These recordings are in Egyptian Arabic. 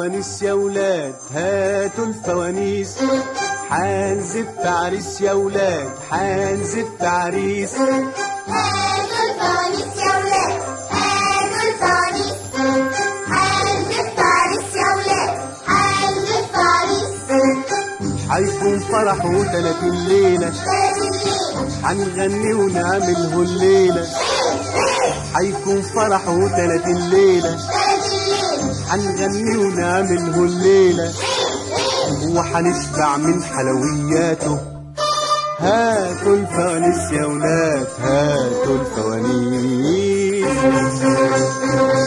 الفوانيس يا ولاد هاتوا الفوانيس حنزف عريس يا ولاد حنزف عريس هاتوا الفوانيس يا ولاد هاتوا الفوانيس هنزف عريس يا ولاد هنزف عريس حيكون فرحه تلاتين ليلة تلات الليل حنغني ونعمله الليلة حيكون فرحه تلاتين ليلة تلات الليل حنغني ونعمله الليلة وحنشبع من حلوياته هاتوا الفوانيس يا ولاد هاتوا الفوانيس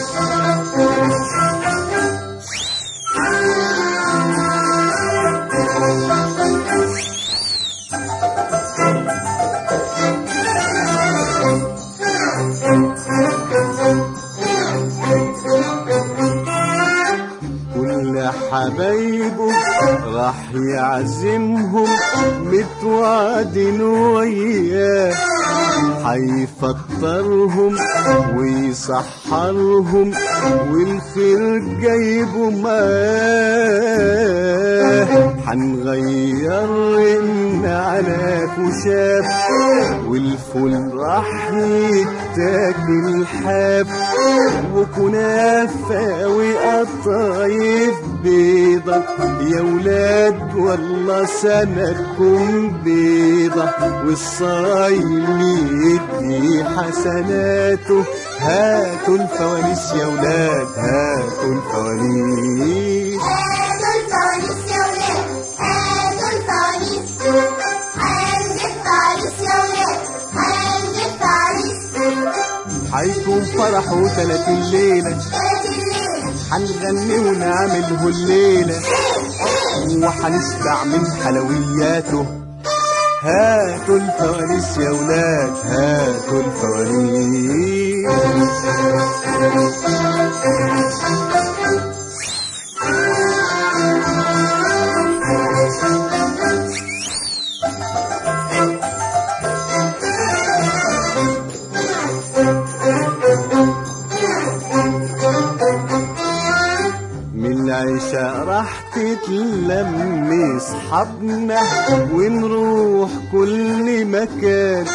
كل حبايبه راح يعزمهم متوعدين وياه حيفطرهم ويسحرهم والخير جايبه معاه حنغير على خشاف والفول راح يتاكل حاف وكنافة وقطايف بيضة يا ولاد والله سنتكم بيضة والصايم يدي حسناته هاتوا الفوانيس يا ولاد هاتوا الفوانيس هاتوا الفوانيس يا ولاد هاتوا الفوانيس هنزف عريس يا ولاد هنزف عريس حيكون فرحه تلاتين ليلة تلات الليل حنغني ونعمله الليلة وحنشبع من حلوياته هاتوا الفوانيس يا ولاد هاتوا الفوانيس من العشاء راح تتلم اصحابنا ونروح كل مكان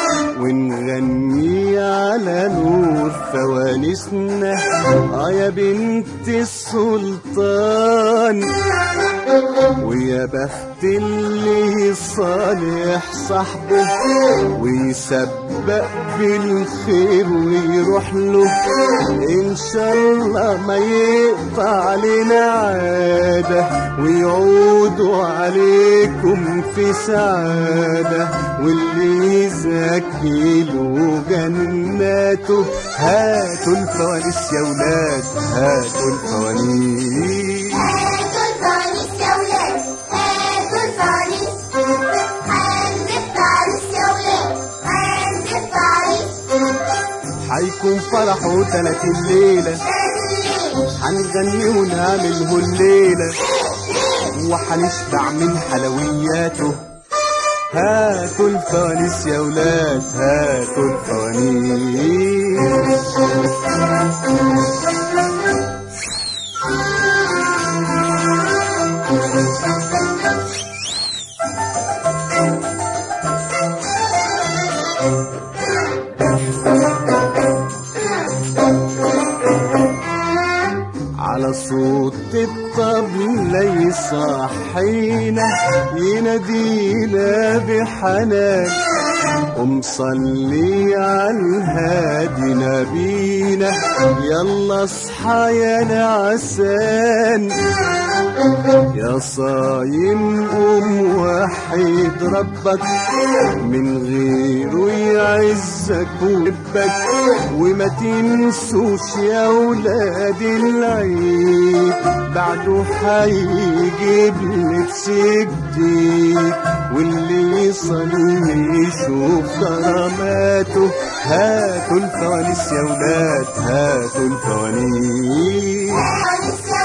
ونغني على نور فوانيسنا اه يا بنت السلطان ويا بخت اللي صالح صاحبه ويسبق بالخير ويروح له ان شاء الله ما يقطع علينا عاده ويعودوا عليكم في سعاده واللي يزكي له جناته هاتوا الفوانيس يا ولاد هاتوا الفوانيس هاتوا الفوانيس يا ولاد هاتوا الفوانيس هنزف عريس يا ولاد هنزف عريس حيكون فرحه تلاتين ليلة تلات الليل حنغني ونعمله الليلة وحنشبع من حلوياته هاتوا الفوانيس يا ولاد هاتوا الفوانيس على صوت الطبلة يصحينا ينادينا بحنان قم صلي على الهادي نبينا يلا اصحى يا نعسان يا صايم قوم وحيد ربك من غيره يعزك ويحبك وما تنسوش يا ولاد العيد بعده حيجيب لبس جديد واللي يصلي يشوف كراماته هاتوا الفوانيس يا ولاد هاتوا الفوانيس فوانيس يا